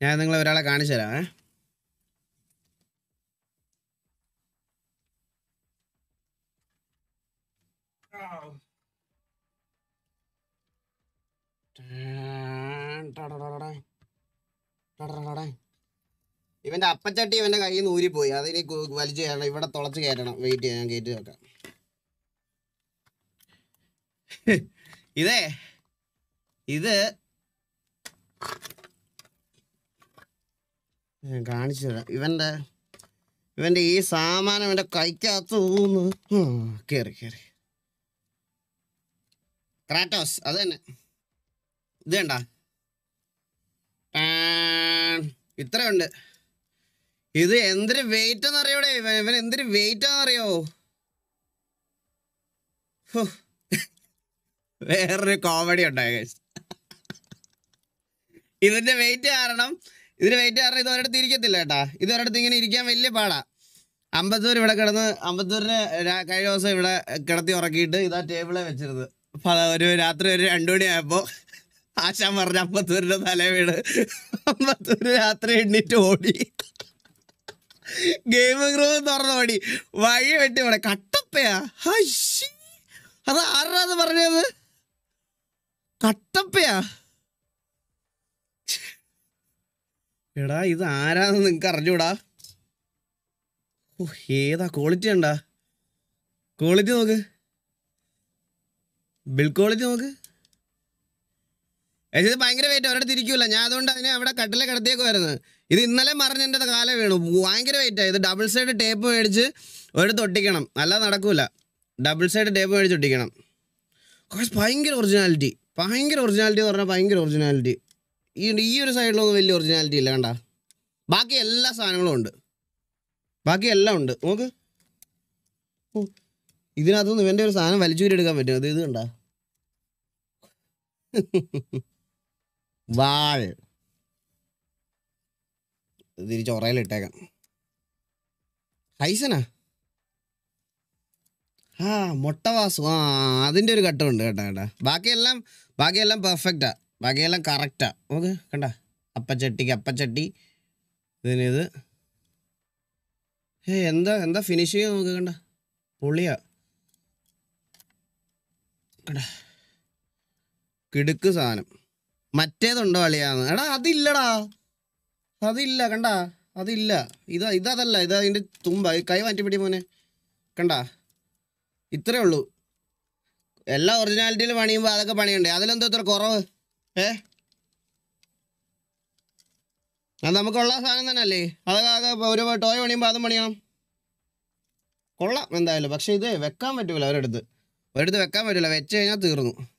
ഞാൻ നിങ്ങളെ ഒരാളെ കാണിച്ചു തരാം ഏ ഇവന്റെ അപ്പച്ചട്ടി ഇവന്റെ കയ്യിൽ നിന്ന് ഊരിപ്പോയി അതിനി കു- വലിച്ചു കയറണം ഇവിടെ തുളച്ച് കയറ്റണം വെയിറ്റ് ചെയ്യാൻ ഞാൻ കയറ്റി വെക്കാം ഇതേ ഇത് ഞാൻ കാണിച്ചു തരാം ഇവന്റെ ഇവന്റെ ഈ സാമാനം ഇവന്റെ കൈക്കകത്ത് ഊന്ന് കയറി കയറി ക്രാറ്റോസ് അത് തന്നെ ഇത് കണ്ട ഇത്രയുണ്ട് ഇത് എന്തൊരു വെയിറ്റ് എന്നറിയോടെ ഇവൻ ഇവൻ എന്തൊരു വെയിറ്റ് ആണെന്നറിയോ ഹോ. വേറൊരു കോമഡി ഉണ്ടായ guys. ഇതിന്റെ വെയിറ്റ് കാരണം ഇതിന്റെ വെയിറ്റ് കാരണം ഇത് ഒരിടത്ത് ഇരിക്കത്തില്ല കേട്ടാ ഇത് ഒരിടത്ത് ഇങ്ങനെ ഇരിക്കാൻ വലിയ പാടാ അമ്പത്തൂർ ഇവിടെ കിടന്ന് അമ്പത്തൂരിന് രാ- കഴിഞ്ഞ ദിവസം ഇവിടെ കിടത്തി ഉറക്കിയിട്ട് ഇതാ ടേബിളെ വെച്ചിരുന്നത് അപ്പൊ അത് ഒരു രാത്രി ഒരു രണ്ടു മണിയായപ്പോ ആശാൻ പറഞ്ഞ അമ്പത്തൂരിന്റെ തല വീട് അമ്പത്തൂര് രാത്രി എണ്ണീറ്റ് ഓടി ഗെയിമിംഗ് റൂം തുറന്ന് ഓടി വഴി വെട്ടി ഇവിടെ കട്ടപ്പയാ ഹശ്ശി. അത് ആരാന്ന് പറഞ്ഞത് കട്ടപ്പയാ എടാ ഇത് ആരാന്ന് നിങ്ങക്ക് അറിഞ്ഞൂടാ ഓ ഏതാ ക്വാളിറ്റി ഉണ്ടാ ക്വാളിറ്റി നോക്ക് ബിൽ ക്വാളിറ്റി നോക്ക് ഏച്ചി, ഇത് ഭയങ്കര വെയിറ്റ് ഒരിടത്ത് ഇരിക്കൂല ഞാൻ അതുകൊണ്ട് അതിനെ അവിടെ കട്ടിലെ കിടത്തിയേക്കുമായിരുന്നു ഇത് ഇന്നലെ മറിഞ്ഞ എൻ്റെ കാലം വീണു ഭയങ്കര വെയിറ്റാണ് ഇത് ഡബിൾ സൈഡ് ടേപ്പ് മേടിച്ച് ഒരിടത്ത് ഒട്ടിക്കണം അല്ലാതെ നടക്കൂല ഡബിൾ സൈഡ് ടേപ്പ് മേടിച്ച് ഒട്ടിക്കണം കുറച്ച് ഭയങ്കര ഒറിജിനാലിറ്റി ഭയങ്കര ഒറിജിനാലിറ്റി എന്ന് പറഞ്ഞാൽ ഭയങ്കര ഒറിജിനാലിറ്റി ഈ ഈ ഒരു സൈഡിലൊന്നും വലിയ ഒറിജിനാലിറ്റി ഇല്ല കണ്ട ബാക്കി എല്ലാ സാധനങ്ങളും ഉണ്ട് ബാക്കി എല്ലാം ഉണ്ട് നോക്ക് ഓ, ഇതിനകത്തുനിന്ന് ഇവൻ്റെ ഒരു സാധനം വലിച്ചൂരി എടുക്കാൻ പറ്റും അത് ഇത് കണ്ട വാൾ ഇത് തിരിച്ച് ഉറയിലിട്ടേക്കാം ഹൈസനാ ആ മുട്ടവാസു ആ അതിൻ്റെ ഒരു ഘട്ടമുണ്ട് കേട്ടോ കേട്ടാ ബാക്കിയെല്ലാം ബാക്കിയെല്ലാം പെർഫെക്റ്റാ ബാക്കിയെല്ലാം കറക്റ്റാ നോക്ക് കണ്ട അപ്പച്ചട്ടിക്ക് അപ്പച്ചട്ടി ഇതിനിത് ഏ എന്താ എന്താ ഫിനിഷിങ് നോക്ക് കണ്ട പൊളിയാ കണ്ട കിടുക്ക് സാധനം മറ്റേതുണ്ടോ അളിയാന്ന് എടാ അതില്ലടാ അതില്ല കണ്ട അതില്ല ഇതാ ഇതല്ല ഇതാ അതിൻ്റെ തുമ്പ ഈ കൈ മാറ്റിപ്പിടി മോനെ കണ്ട ഇത്രേ ഉള്ളൂ എല്ലാ ഒറിജിനാലിറ്റിയിൽ പണിയുമ്പോൾ അതൊക്കെ പണിയുണ്ട് അതിലെന്തോ ഇത്ര കുറവ് ഏ അത് നമുക്കുള്ള സാധനം തന്നെ അല്ലേ അതൊക്കെ ആകെ ഇപ്പൊ ഒരു ടോയ് പണിയുമ്പോൾ അതും പണിയണം കൊള്ളാം എന്തായാലും പക്ഷെ ഇത് വെക്കാൻ പറ്റൂല ഒരിടത്ത് ഒരിടത്ത് വെക്കാൻ പറ്റൂല വെച്ച് കഴിഞ്ഞാൽ തീർന്നു